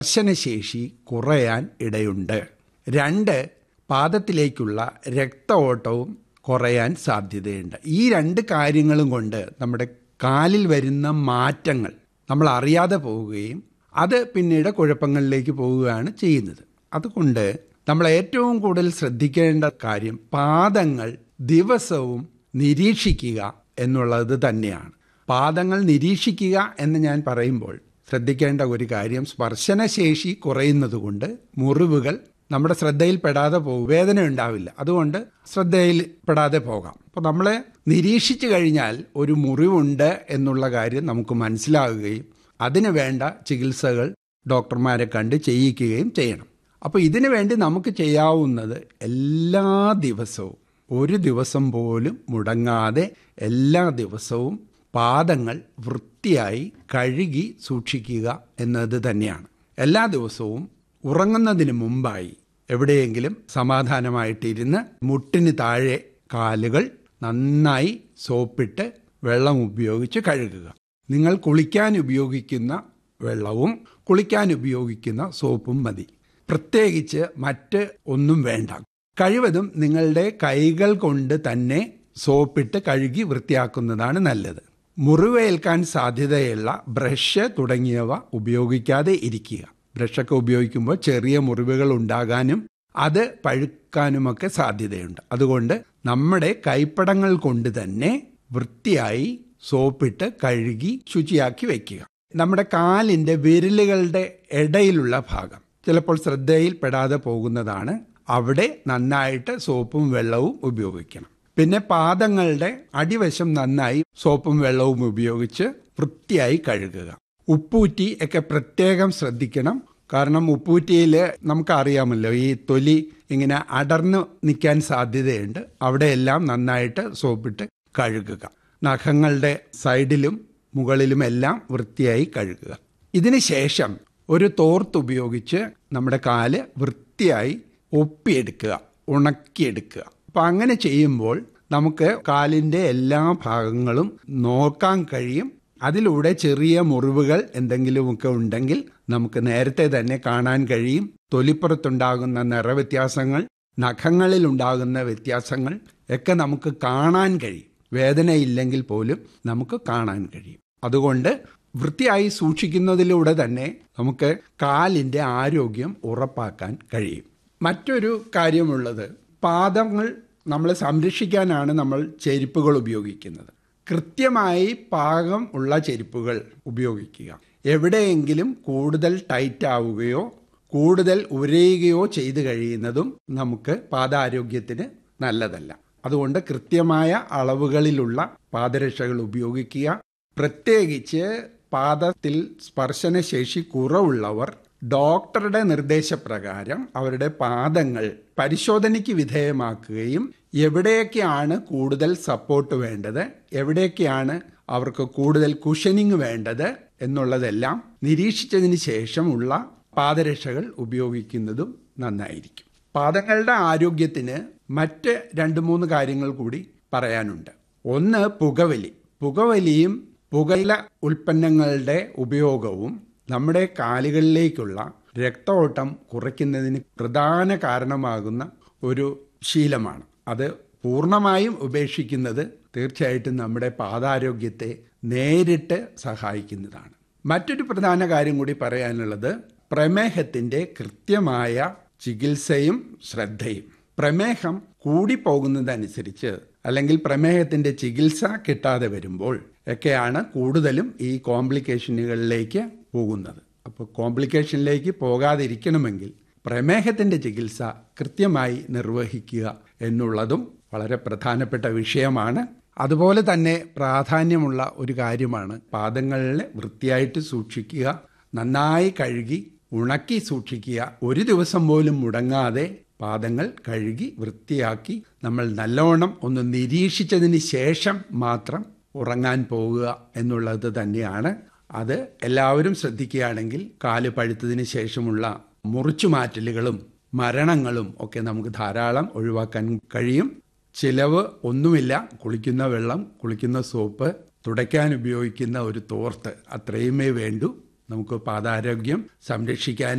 സ്പർശനശേഷി കുറയാൻ ഇടയുണ്ട് രണ്ട് പാദത്തിലേക്കുള്ള രക്ത ഓട്ടവും കുറയാൻ സാധ്യതയുണ്ട് ഈ രണ്ട് കാര്യങ്ങളും കൊണ്ട് നമ്മുടെ കാലിൽ വരുന്ന മാറ്റങ്ങൾ നമ്മൾ അറിയാതെ പോവുകയും അത് പിന്നീട് കുഴപ്പങ്ങളിലേക്ക് പോവുകയാണ് ചെയ്യുന്നത് അതുകൊണ്ട് നമ്മൾ ഏറ്റവും കൂടുതൽ ശ്രദ്ധിക്കേണ്ട കാര്യം പാദങ്ങൾ ദിവസവും നിരീക്ഷിക്കുക എന്നുള്ളത് തന്നെയാണ് പാദങ്ങൾ നിരീക്ഷിക്കുക എന്ന് ഞാൻ പറയുമ്പോൾ ശ്രദ്ധിക്കേണ്ട ഒരു കാര്യം സ്പർശനശേഷി കുറയുന്നത് കൊണ്ട് മുറിവുകൾ നമ്മുടെ ശ്രദ്ധയിൽപ്പെടാതെ പോകും വേദന ഉണ്ടാവില്ല അതുകൊണ്ട് ശ്രദ്ധയിൽപ്പെടാതെ പോകാം അപ്പോൾ നമ്മളെ നിരീക്ഷിച്ചു കഴിഞ്ഞാൽ ഒരു മുറിവുണ്ട് എന്നുള്ള കാര്യം നമുക്ക് മനസ്സിലാകുകയും അതിന് വേണ്ട ചികിത്സകൾ ഡോക്ടർമാരെ കണ്ട് ചെയ്യിക്കുകയും ചെയ്യണം അപ്പോൾ ഇതിനു വേണ്ടി നമുക്ക് ചെയ്യാവുന്നത് എല്ലാ ദിവസവും ഒരു ദിവസം പോലും മുടങ്ങാതെ എല്ലാ ദിവസവും പാദങ്ങൾ വൃത്തിയായി കഴുകി സൂക്ഷിക്കുക എന്നത് തന്നെയാണ് എല്ലാ ദിവസവും ഉറങ്ങുന്നതിന് മുമ്പായി എവിടെയെങ്കിലും സമാധാനമായിട്ടിരുന്ന് മുട്ടിന് താഴെ കാലുകൾ നന്നായി സോപ്പിട്ട് വെള്ളം ഉപയോഗിച്ച് കഴുകുക നിങ്ങൾ കുളിക്കാൻ ഉപയോഗിക്കുന്ന വെള്ളവും കുളിക്കാൻ ഉപയോഗിക്കുന്ന സോപ്പും മതി പ്രത്യേകിച്ച് മറ്റ് ഒന്നും വേണ്ട കഴിവതും നിങ്ങളുടെ കൈകൾ കൊണ്ട് തന്നെ സോപ്പിട്ട് കഴുകി വൃത്തിയാക്കുന്നതാണ് നല്ലത് മുറിവേൽക്കാൻ സാധ്യതയുള്ള ബ്രഷ് തുടങ്ങിയവ ഉപയോഗിക്കാതെ ഇരിക്കുക ബ്രഷൊക്കെ ഉപയോഗിക്കുമ്പോൾ ചെറിയ മുറിവുകൾ ഉണ്ടാകാനും അത് പഴുക്കാനുമൊക്കെ സാധ്യതയുണ്ട് അതുകൊണ്ട് നമ്മുടെ കൈപ്പടങ്ങൾ കൊണ്ട് തന്നെ വൃത്തിയായി സോപ്പിട്ട് കഴുകി ശുചിയാക്കി വയ്ക്കുക നമ്മുടെ കാലിൻ്റെ വിരലുകളുടെ ഇടയിലുള്ള ഭാഗം ചിലപ്പോൾ ശ്രദ്ധയിൽപ്പെടാതെ പോകുന്നതാണ് അവിടെ നന്നായിട്ട് സോപ്പും വെള്ളവും ഉപയോഗിക്കണം പിന്നെ പാദങ്ങളുടെ അടിവശം നന്നായി സോപ്പും വെള്ളവും ഉപയോഗിച്ച് വൃത്തിയായി കഴുകുക ഉപ്പൂറ്റി ഒക്കെ പ്രത്യേകം ശ്രദ്ധിക്കണം കാരണം ഉപ്പൂറ്റിയിൽ നമുക്കറിയാമല്ലോ ഈ തൊലി ഇങ്ങനെ അടർന്നു നിൽക്കാൻ സാധ്യതയുണ്ട് അവിടെയെല്ലാം നന്നായിട്ട് സോപ്പിട്ട് കഴുകുക നഖങ്ങളുടെ സൈഡിലും മുകളിലും എല്ലാം വൃത്തിയായി കഴുകുക ഇതിന് ശേഷം ഒരു തോർത്ത് ഉപയോഗിച്ച് നമ്മുടെ കാല് വൃത്തിയായി ഒപ്പിയെടുക്കുക ഉണക്കിയെടുക്കുക അപ്പം അങ്ങനെ ചെയ്യുമ്പോൾ നമുക്ക് കാലിൻ്റെ എല്ലാ ഭാഗങ്ങളും നോക്കാൻ കഴിയും അതിലൂടെ ചെറിയ മുറിവുകൾ എന്തെങ്കിലുമൊക്കെ ഉണ്ടെങ്കിൽ നമുക്ക് നേരത്തെ തന്നെ കാണാൻ കഴിയും തൊലിപ്പുറത്തുണ്ടാകുന്ന നിറവ്യത്യാസങ്ങൾ നഖങ്ങളിൽ ഉണ്ടാകുന്ന വ്യത്യാസങ്ങൾ ഒക്കെ നമുക്ക് കാണാൻ കഴിയും വേദനയില്ലെങ്കിൽ പോലും നമുക്ക് കാണാൻ കഴിയും അതുകൊണ്ട് വൃത്തിയായി സൂക്ഷിക്കുന്നതിലൂടെ തന്നെ നമുക്ക് കാലിൻ്റെ ആരോഗ്യം ഉറപ്പാക്കാൻ കഴിയും മറ്റൊരു കാര്യമുള്ളത് പാദങ്ങൾ നമ്മൾ സംരക്ഷിക്കാനാണ് നമ്മൾ ചെരുപ്പുകൾ ഉപയോഗിക്കുന്നത് കൃത്യമായി പാകം ഉള്ള ചെരുപ്പുകൾ ഉപയോഗിക്കുക എവിടെയെങ്കിലും കൂടുതൽ ടൈറ്റ് ആവുകയോ കൂടുതൽ ഉരയുകയോ ചെയ്തു കഴിയുന്നതും നമുക്ക് പാദാരോഗ്യത്തിന് നല്ലതല്ല അതുകൊണ്ട് കൃത്യമായ അളവുകളിലുള്ള പാദരക്ഷകൾ ഉപയോഗിക്കുക പ്രത്യേകിച്ച് പാദത്തിൽ സ്പർശനശേഷി കുറവുള്ളവർ ഡോക്ടറുടെ നിർദ്ദേശപ്രകാരം അവരുടെ പാദങ്ങൾ പരിശോധനയ്ക്ക് വിധേയമാക്കുകയും എവിടെയൊക്കെയാണ് കൂടുതൽ സപ്പോർട്ട് വേണ്ടത് എവിടെയൊക്കെയാണ് അവർക്ക് കൂടുതൽ കുഷനിങ് വേണ്ടത് എന്നുള്ളതെല്ലാം നിരീക്ഷിച്ചതിന് ശേഷമുള്ള പാദരക്ഷകൾ ഉപയോഗിക്കുന്നതും നന്നായിരിക്കും പാദങ്ങളുടെ ആരോഗ്യത്തിന് മറ്റ് രണ്ട് മൂന്ന് കാര്യങ്ങൾ കൂടി പറയാനുണ്ട് ഒന്ന് പുകവലി പുകവലിയും പുകയില ഉൽപ്പന്നങ്ങളുടെ ഉപയോഗവും നമ്മുടെ കാലുകളിലേക്കുള്ള രക്തഓട്ടം കുറയ്ക്കുന്നതിന് പ്രധാന കാരണമാകുന്ന ഒരു ശീലമാണ് അത് പൂർണ്ണമായും ഉപേക്ഷിക്കുന്നത് തീർച്ചയായിട്ടും നമ്മുടെ പാദാരോഗ്യത്തെ നേരിട്ട് സഹായിക്കുന്നതാണ് മറ്റൊരു പ്രധാന കാര്യം കൂടി പറയാനുള്ളത് പ്രമേഹത്തിൻ്റെ കൃത്യമായ ചികിത്സയും ശ്രദ്ധയും പ്രമേഹം കൂടിപ്പോകുന്നതനുസരിച്ച് അല്ലെങ്കിൽ പ്രമേഹത്തിൻ്റെ ചികിത്സ കിട്ടാതെ വരുമ്പോൾ ഒക്കെയാണ് കൂടുതലും ഈ കോംപ്ലിക്കേഷനുകളിലേക്ക് പോകുന്നത് അപ്പോൾ കോംപ്ലിക്കേഷനിലേക്ക് പോകാതിരിക്കണമെങ്കിൽ പ്രമേഹത്തിൻ്റെ ചികിത്സ കൃത്യമായി നിർവഹിക്കുക എന്നുള്ളതും വളരെ പ്രധാനപ്പെട്ട വിഷയമാണ് അതുപോലെ തന്നെ പ്രാധാന്യമുള്ള ഒരു കാര്യമാണ് പാദങ്ങളെ വൃത്തിയായിട്ട് സൂക്ഷിക്കുക നന്നായി കഴുകി ഉണക്കി സൂക്ഷിക്കുക ഒരു ദിവസം പോലും മുടങ്ങാതെ പാദങ്ങൾ കഴുകി വൃത്തിയാക്കി നമ്മൾ നല്ലോണം ഒന്ന് നിരീക്ഷിച്ചതിന് ശേഷം മാത്രം ഉറങ്ങാൻ പോവുക എന്നുള്ളത് തന്നെയാണ് അത് എല്ലാവരും ശ്രദ്ധിക്കുകയാണെങ്കിൽ കാല് പഴുത്തതിന് ശേഷമുള്ള മുറിച്ചുമാറ്റലുകളും മരണങ്ങളും ഒക്കെ നമുക്ക് ധാരാളം ഒഴിവാക്കാൻ കഴിയും ചിലവ് ഒന്നുമില്ല കുളിക്കുന്ന വെള്ളം കുളിക്കുന്ന സോപ്പ് തുടയ്ക്കാൻ ഉപയോഗിക്കുന്ന ഒരു തോർത്ത് അത്രയുമേ വേണ്ടൂ നമുക്ക് പാദാരോഗ്യം സംരക്ഷിക്കാൻ